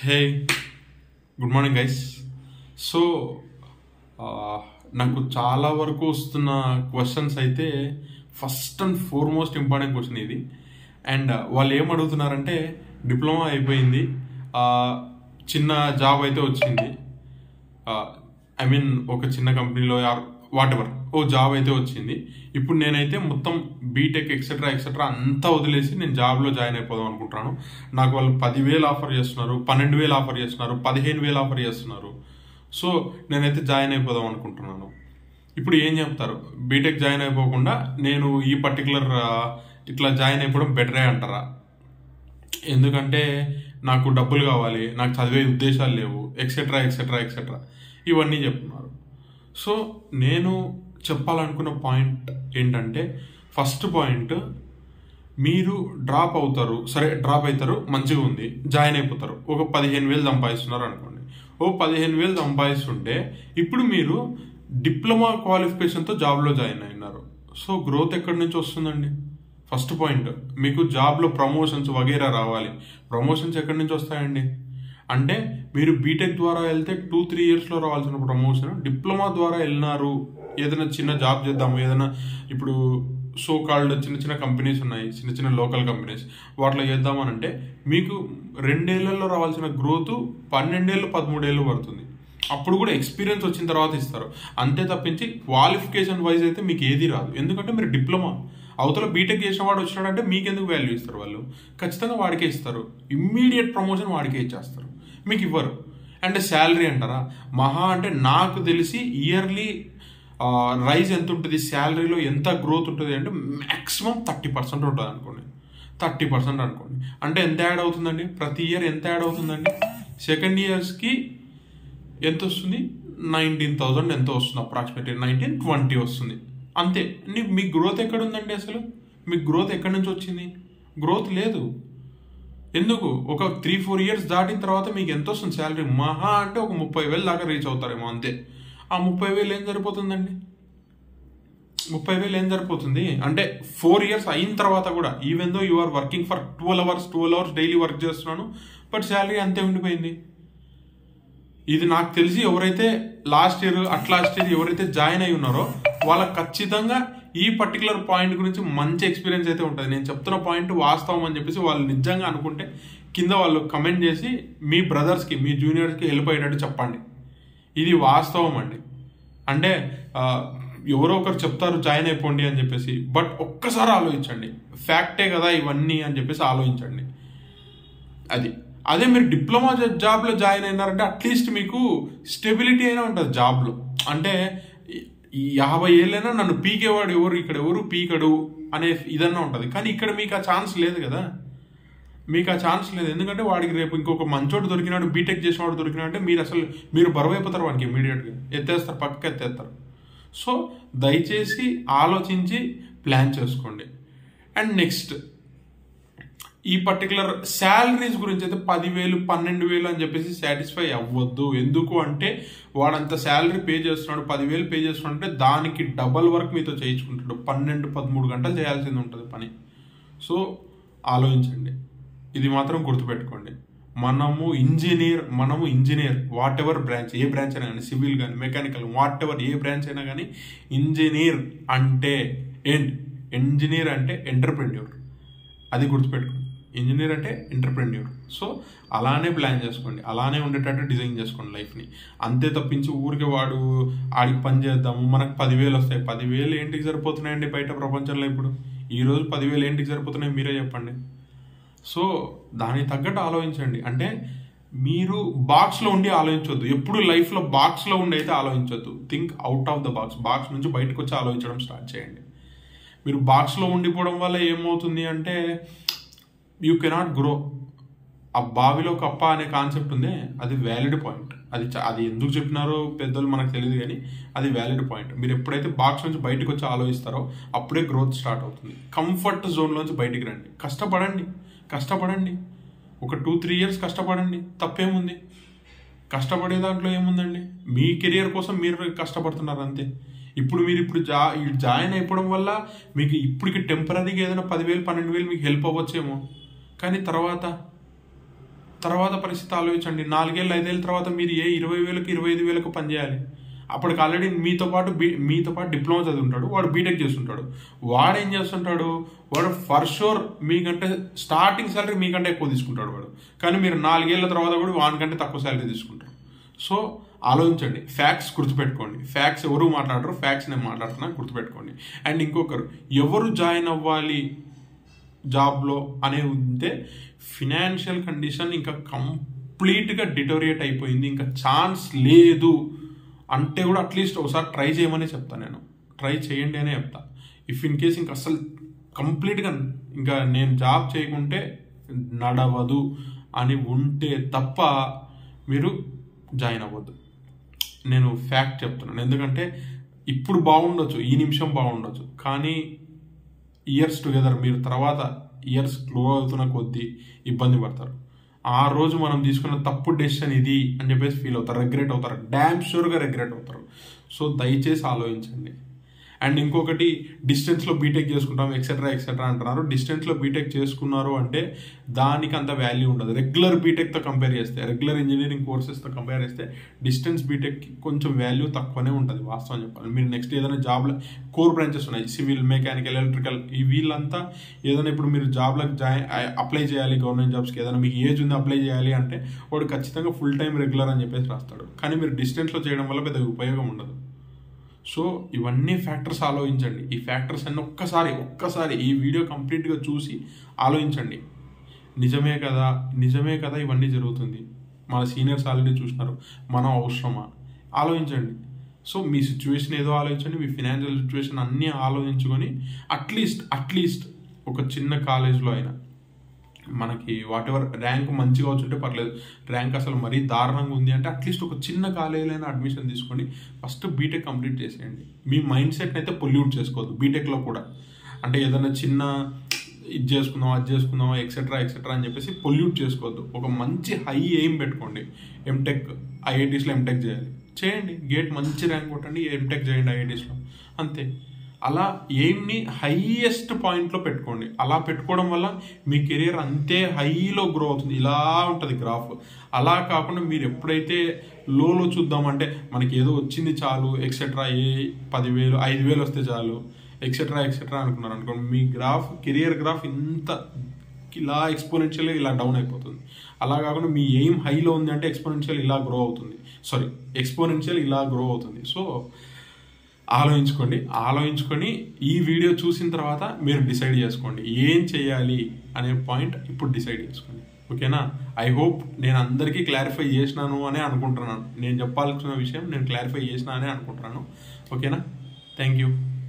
హే good morning guys so నాకు చాలా వరకు వస్తున్న క్వశ్చన్స్ అయితే first and foremost important question ఇది అండ్ వాళ్ళు ఏం అడుగుతున్నారంటే డిప్లొమా అయిపోయింది ఆ, చిన్న జాబ్ అయితే వచ్చింది ఐ మీన్ ఒక చిన్న కంపెనీలో వాట్ ఎవర్ ఓ జాబ్ అయితే వచ్చింది ఇప్పుడు నేనైతే మొత్తం బీటెక్ ఎక్సెట్రా ఎక్సెట్రా అంతా వదిలేసి నేను జాబ్లో జాయిన్ అయిపోదాం అనుకుంటున్నాను నాకు వాళ్ళు పదివేలు ఆఫర్ చేస్తున్నారు పన్నెండు వేలు ఆఫర్ చేస్తున్నారు పదిహేను వేలు ఆఫర్ చేస్తున్నారు సో నేనైతే జాయిన్ అయిపోదాం అనుకుంటున్నాను ఇప్పుడు ఏం చెప్తారు బీటెక్ జాయిన్ అయిపోకుండా నేను ఈ పర్టికులర్ ఇట్లా జాయిన్ అయిపోవడం బెటరే అంటారా ఎందుకంటే నాకు డబ్బులు కావాలి నాకు చదివే ఉద్దేశాలు లేవు ఎక్సెట్రా ఎక్సెట్రా ఎక్సెట్రా ఇవన్నీ చెప్తున్నారు సో నేను చెప్పాలనుకున్న పాయింట్ ఏంటంటే ఫస్ట్ పాయింట్ మీరు డ్రాప్ అవుతారు సరే డ్రాప్ అవుతారు మంచిగా ఉంది జాయిన్ అయిపోతారు ఒక పదిహేను వేలు సంపాదిస్తున్నారు అనుకోండి ఓ పదిహేను వేలు సంపాదిస్తుంటే ఇప్పుడు మీరు డిప్లొమా క్వాలిఫికేషన్తో జాబ్లో జాయిన్ అయినారు సో గ్రోత్ ఎక్కడి నుంచి వస్తుందండి ఫస్ట్ పాయింట్ మీకు జాబ్లో ప్రమోషన్స్ వగేరా రావాలి ప్రమోషన్స్ ఎక్కడి నుంచి వస్తాయండి అంటే మీరు బీటెక్ ద్వారా వెళ్తే టూ త్రీ ఇయర్స్లో రావాల్సిన ప్రమోషన్ డిప్లొమా ద్వారా వెళ్ళినారు ఏదైనా చిన్న జాబ్ చేద్దాము ఏదైనా ఇప్పుడు సో కాల్డ్ చిన్న చిన్న కంపెనీస్ ఉన్నాయి చిన్న చిన్న లోకల్ కంపెనీస్ వాటిలో చేద్దామని అంటే మీకు రెండేళ్లలో రావాల్సిన గ్రోత్ పన్నెండేళ్ళు పదమూడేళ్ళు పడుతుంది అప్పుడు కూడా ఎక్స్పీరియన్స్ వచ్చిన తర్వాత ఇస్తారు అంతే తప్పించి క్వాలిఫికేషన్ వైజ్ అయితే మీకు ఏది రాదు ఎందుకంటే మీరు డిప్లొమా అవతల బీటెక్ చేసిన వాడు వచ్చినాడంటే మీకెందుకు వాల్యూ ఇస్తారు వాళ్ళు ఖచ్చితంగా వాడికే ఇస్తారు ఇమ్మీడియట్ ప్రమోషన్ వాడికే ఇచ్చేస్తారు మీకు ఇవ్వరు అండ్ శాలరీ అంటారా మహా అంటే నాకు తెలిసి ఇయర్లీ రైజ్ ఎంత ఉంటుంది శాలరీలో ఎంత గ్రోత్ ఉంటుంది అంటే మ్యాక్సిమం థర్టీ పర్సెంట్ ఉంటుంది అనుకోండి థర్టీ పర్సెంట్ అనుకోండి అంటే ఎంత యాడ్ అవుతుందండి ప్రతి ఇయర్ ఎంత యాడ్ అవుతుందండి సెకండ్ ఇయర్స్కి ఎంత వస్తుంది నైన్టీన్ థౌజండ్ ఎంత వస్తుంది అప్రాక్సిమేట్లీ నైన్టీన్ ట్వంటీ వస్తుంది అంతే నీ- మీ గ్రోత్ ఎక్కడ ఉందండి అసలు మీ గ్రోత్ ఎక్కడి నుంచి వచ్చింది గ్రోత్ లేదు ఎందుకు ఒక త్రీ ఫోర్ ఇయర్స్ దాటిన తర్వాత మీకు ఎంత వస్తుంది శాలరీ మహా అంటే ఒక ముప్పై వేలు దాకా రీచ్ అవుతారేమో అంతే ఆ ముప్పై వేలు ఏం సరిపోతుందండి ముప్పై వేలు ఏం సరిపోతుంది అంటే ఫోర్ ఇయర్స్ అయిన తర్వాత కూడా even though you are working for twelve hours twelve hours daily work చేస్తున్నాను బట్ శాలరీ అంతే ఉండిపోయింది ఇది నాకు తెలిసి ఎవరైతే last year at last year ఎవరైతే జాయిన్ అయి ఉన్నారో వాళ్ళకి ఖచ్చితంగా ఈ పర్టికులర్ పాయింట్ గురించి మంచి ఎక్స్పీరియన్స్ అయితే ఉంటుంది నేను చెప్తున్న పాయింట్ వాస్తవం అని చెప్పేసి వాళ్ళు నిజంగా అనుకుంటే కింద వాళ్ళు కమెంట్ చేసి మీ బ్రదర్స్కి మీ జూనియర్స్కి హెల్ప్ అయ్యేటట్టు చెప్పండి ఇది వాస్తవం అండి అంటే ఆ, ఎవరో ఒకరు చెప్తారు జాయిన్ అయిపోండి అని చెప్పేసి బట్ ఒక్కసారి ఆలోచించండి ఫ్యాక్టే కదా ఇవన్నీ అని చెప్పేసి ఆలోచించండి అది అదే మీరు డిప్లొమా జా- జాబ్లో జాయిన్ అయినారంటే అట్లీస్ట్ మీకు స్టెబిలిటీ అయినా ఉంటుంది జాబ్లో అంటే ఈ- ఈ యాభై ఏళ్ళైనా నన్ను పీకేవాడు ఎవరు ఇక్కడ ఎవరు పీకడు అనే ఇదన్నా ఉంటుంది కానీ ఇక్కడ మీకు ఆ ఛాన్స్ లేదు కదా మీకు ఆ ఛాన్స్ లేదు ఎందుకంటే వాడికి రేపు ఇంకొక మంచోడు దొరికినాడు బీటెక్ చేసినవాడు దొరికినాడు అంటే మీరు అసలు మీరు బరువు అయిపోతారు వాడికి ఇమీడియట్గా ఎత్తేస్తారు పక్కకి ఎత్తేస్తారు సో దయచేసి ఆలోచించి ప్లాన్ చేసుకోండి అండ్ నెక్స్ట్ ఈ పర్టికులర్ శాలరీస్ గురించి అయితే పదివేలు పన్నెండు వేలు అని చెప్పేసి సాటిస్ఫై అవ్వద్దు ఎందుకు అంటే వాడంత శాలరీ పే చేస్తున్నాడు పదివేలు పే చేస్తున్నాడు అంటే దానికి డబల్ వర్క్ మీతో చేయించుకుంటాడు పన్నెండు పదమూడు గంటలు చేయాల్సింది ఉంటుంది పని సో ఆలోచించండి ఇది మాత్రం గుర్తుపెట్టుకోండి మనము ఇంజనీర్ మనము ఇంజనీర్ వాట్ ఎవర్ బ్రాంచ్ ఏ బ్రాంచ్ అయినా కానీ సివిల్ కానీ మెకానికల్ వాట్ ఎవర్ ఏ బ్రాంచ్ అయినా కానీ ఇంజనీర్ అంటే ఏంటి ఇంజనీర్ అంటే ఎంటర్ప్రెన్యూర్ అది గుర్తుపెట్టుకోండి ఇంజనీర్ అంటే ఎంటర్ప్రెన్యూర్ సో అలానే ప్లాన్ చేసుకోండి అలానే ఉండేటట్టు డిజైన్ చేసుకోండి లైఫ్ని అంతే తప్పించి ఊరికి వాడు ఆడికి పని చేద్దాము మనకు పదివేలు వస్తాయి పదివేలు ఏంటికి సరిపోతున్నాయండి బయట ప్రపంచంలో ఇప్పుడు ఈ రోజు పదివేలు ఏంటికి సరిపోతున్నాయి మీరే చెప్పండి సో దానికి తగ్గట్టు ఆలోచించండి అంటే మీరు బాక్స్లో ఉండి ఆలోచించొద్దు ఎప్పుడు లైఫ్లో బాక్స్లో ఉండి అయితే ఆలోచించొద్దు think out of the box box నుంచి బయటకు వచ్చి ఆలోచించడం స్టార్ట్ చేయండి మీరు బాక్స్లో ఉండిపోవడం వల్ల ఏమవుతుంది అంటే యూ కెనాట్ గ్రో ఆ బావిలో కప్ప అనే కాన్సెప్ట్ ఉంది అది వ్యాలిడ్ పాయింట్ అది చ- అది ఎందుకు చెప్పినారో పెద్దలు మనకు తెలియదు కానీ అది వ్యాలిడ్ పాయింట్ మీరు ఎప్పుడైతే బాక్స్ నుంచి బయటకు వచ్చి ఆలోచిస్తారో అప్పుడే గ్రోత్ స్టార్ట్ అవుతుంది కంఫర్ట్ జోన్లోంచి బయటికి రండి కష్టపడండి కష్టపడండి ఒక టూ త్రీ ఇయర్స్ కష్టపడండి తప్పేముంది కష్టపడే దాంట్లో ఏముందండి మీ కెరియర్ కోసం మీరు కష్టపడుతున్నారు అంతే ఇప్పుడు మీరు ఇప్పుడు జా ఈ జాయిన్ అయిపోవడం వల్ల మీకు ఇప్పటికి టెంపరీగా ఏదైనా పదివేలు పన్నెండు వేలు మీకు హెల్ప్ అవ్వచ్చేమో కానీ తర్వాత తర్వాత పరిస్థితి ఆలోచించండి నాలుగేళ్ళు ఐదేళ్ళ తర్వాత మీరు ఏ ఇరవై వేలకు ఇరవై ఐదు వేలకు పనిచేయాలి అప్పటికి ఆల్రెడీ మీతో పాటు బీ మీతో పాటు డిప్లొమా చదువుంటాడు వాడు బీటెక్ చేస్తుంటాడు వాడు ఏం చేస్తుంటాడు వాడు ఫర్ షూర్ మీకంటే స్టార్టింగ్ సాలరీ మీకంటే ఎక్కువ తీసుకుంటాడు వాడు కానీ మీరు నాలుగేళ్ల తర్వాత కూడా వానికంటే తక్కువ సాలరీ తీసుకుంటారు సో ఆలోచించండి ఫ్యాక్ట్స్ గుర్తుపెట్టుకోండి ఫ్యాక్ట్స్ ఎవరు మాట్లాడరు ఫ్యాక్ట్స్ నేను మాట్లాడుతున్నా గుర్తుపెట్టుకోండి అండ్ ఇంకొకరు ఎవరు జాయిన్ అవ్వాలి జాబ్లో అనేది ఉంటే ఫినాన్షియల్ కండిషన్ ఇంకా కంప్లీట్గా డిటోరియేట్ అయిపోయింది ఇంకా ఛాన్స్ లేదు అంటే కూడా అట్లీస్ట్ ఒకసారి ట్రై చేయమని చెప్తాను నేను ట్రై చేయండి అనే చెప్తా ఇఫ్ ఇన్ కేస్ ఇంకా అసలు కంప్లీట్గా ఇంకా నేను జాబ్ చేయకుంటే నడవదు అని ఉంటే తప్ప మీరు జాయిన్ అవ్వద్దు నేను ఫ్యాక్ట్ చెప్తున్నాను ఎందుకంటే ఇప్పుడు బాగుండొచ్చు ఈ నిమిషం బాగుండొచ్చు కానీ ఇయర్స్ టుగెదర్ మీరు తర్వాత ఇయర్స్ గ్లో అవుతున్న కొద్దీ ఇబ్బంది పడతారు ఆ రోజు మనం తీసుకున్న తప్పు డెసిషన్ ఇది అని చెప్పేసి ఫీల్ అవుతారు రెగ్రెట్ అవుతారు డ్యామ్ షూర్గా రెగ్రెట్ అవుతారు సో దయచేసి ఆలోచించండి అండ్ ఇంకొకటి డిస్టెన్స్లో బీటెక్ చేసుకుంటాం ఎక్సెట్రా ఎక్సెట్రా అంటున్నారు డిస్టెన్స్లో బీటెక్ చేసుకున్నారు అంటే దానికి అంత వాల్యూ ఉండదు రెగ్యులర్ బీటెక్తో కంపేర్ చేస్తే రెగ్యులర్ ఇంజనీరింగ్ కోర్సెస్తో కంపేర్ చేస్తే డిస్టెన్స్ బీటెక్కి కొంచెం వాల్యూ తక్కువనే ఉంటుంది వాస్తవం చెప్పాలి మీరు నెక్స్ట్ ఏదైనా జాబ్లో కోర్ బ్రాంచెస్ ఉన్నాయి సివిల్ మెకానికల్ ఎలక్ట్రికల్ ఈ వీళ్ళంతా ఏదైనా ఇప్పుడు మీరు జాబ్లకు జాయిన్ అప్లై చేయాలి గవర్నమెంట్ జాబ్స్కి ఏదైనా మీకు ఏజ్ ఉంది అప్లై చేయాలి అంటే వాడు ఖచ్చితంగా ఫుల్ టైం రెగ్యులర్ అని చెప్పేసి రాస్తాడు కానీ మీరు డిస్టెన్స్లో చేయడం వల్ల పెద్ద ఉపయోగం ఉండదు సో ఇవన్నీ ఫ్యాక్టర్స్ ఆలోచించండి ఈ ఫ్యాక్టర్స్ అన్ని ఒక్కసారి ఒక్కసారి ఈ వీడియో కంప్లీట్గా చూసి ఆలోచించండి నిజమే కదా నిజమే కదా ఇవన్నీ జరుగుతుంది మన సీనియర్స్ ఆల్రెడీ చూసినారు మనం అవసరమా ఆలోచించండి సో మీ సిచ్యువేషన్ ఏదో ఆలోచించండి మీ ఫినాన్షియల్ సిచ్యువేషన్ అన్నీ ఆలోచించుకొని అట్లీస్ట్ అట్లీస్ట్ ఒక చిన్న కాలేజ్లో అయినా మనకి వాట్ ఎవర్ ర్యాంక్ మంచిగా వచ్చుంటే పర్లేదు ర్యాంక్ అసలు మరీ దారుణంగా ఉంది అంటే అట్లీస్ట్ ఒక చిన్న కాలేజీలో అడ్మిషన్ తీసుకోండి ఫస్ట్ బీటెక్ కంప్లీట్ చేసేయండి మీ మైండ్ సెట్ని అయితే పొల్యూట్ చేసుకోవద్దు బీటెక్లో కూడా అంటే ఏదైనా చిన్న ఇది చేసుకుందాం అది చేసుకుందాం ఎక్సెట్రా ఎక్సెట్రా అని చెప్పేసి పొల్యూట్ చేసుకోవద్దు ఒక మంచి హై ఎయిమ్ పెట్టుకోండి ఎంటెక్ ఐఐటీస్లో ఎంటెక్ చేయాలి చేయండి గేట్ మంచి ర్యాంక్ కొట్టండి ఎంటెక్ చేయండి ఐఐటీస్లో అంతే అలా ఎయిమ్ని హైయెస్ట్ పాయింట్లో పెట్టుకోండి అలా పెట్టుకోవడం వల్ల మీ కెరియర్ అంతే హైలో గ్రో అవుతుంది ఇలా ఉంటుంది గ్రాఫ్ అలా కాకుండా మీరు ఎప్పుడైతే లోలో చూద్దామంటే మనకి ఏదో వచ్చింది చాలు ఎక్సెట్రా ఏ పదివేలు ఐదు వేలు వస్తే చాలు ఎక్సెట్రా ఎక్సెట్రా అనుకున్నారు అనుకోండి మీ గ్రాఫ్ కెరియర్ గ్రాఫ్ ఇంత ఇలా ఎక్స్పోనెన్షియల్ ఇలా డౌన్ అయిపోతుంది అలా కాకుండా మీ ఎయిమ్ హైలో ఉంది అంటే ఎక్స్పోనెన్షియల్ ఇలా గ్రో అవుతుంది సారీ ఎక్స్పోనెన్షియల్ ఇలా గ్రో అవుతుంది సో ఆలోచించుకోండి ఆలోచించుకొని ఈ వీడియో చూసిన తర్వాత మీరు డిసైడ్ చేసుకోండి ఏం చేయాలి అనే పాయింట్ ఇప్పుడు డిసైడ్ చేసుకోండి ఓకేనా ఐ హోప్ నేను అందరికీ క్లారిఫై చేసినాను అనే అనుకుంటున్నాను నేను చెప్పాల్సిన విషయం నేను క్లారిఫై చేసినా అనే అనుకుంటున్నాను ఓకేనా థ్యాంక్ యూ